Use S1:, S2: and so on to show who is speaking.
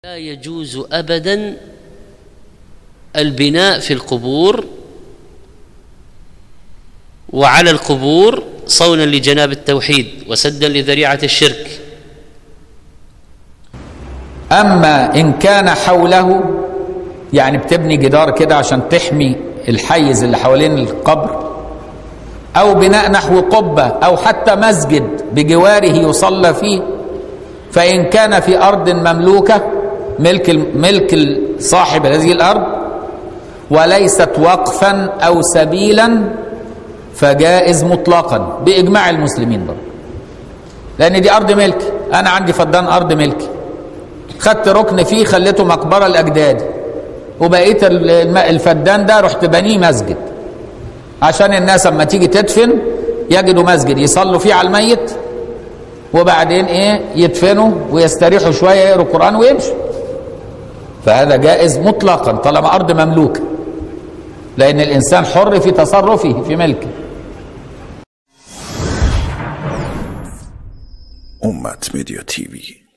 S1: لا يجوز ابدا البناء في القبور وعلى القبور صونا لجناب التوحيد وسدا لذريعه الشرك
S2: أما إن كان حوله يعني بتبني جدار كده عشان تحمي الحيز اللي حوالين القبر أو بناء نحو قبة أو حتى مسجد بجواره يصلى فيه فإن كان في أرض مملوكة ملك ملك صاحب هذه الأرض وليست وقفا أو سبيلا فجائز مطلقا بإجماع المسلمين برضه لأن دي أرض ملكي أنا عندي فدان أرض ملكي خدت ركن فيه خليته مقبره لاجدادي وبقيت الفدان ده رحت بنيه مسجد عشان الناس اما تيجي تدفن يجدوا مسجد يصلوا فيه على الميت وبعدين ايه يدفنوا ويستريحوا شويه يقروا القران ويمشوا فهذا جائز مطلقا طالما ارض مملوكه لان الانسان حر في تصرفه في ملكه
S3: أمة ميديا تي في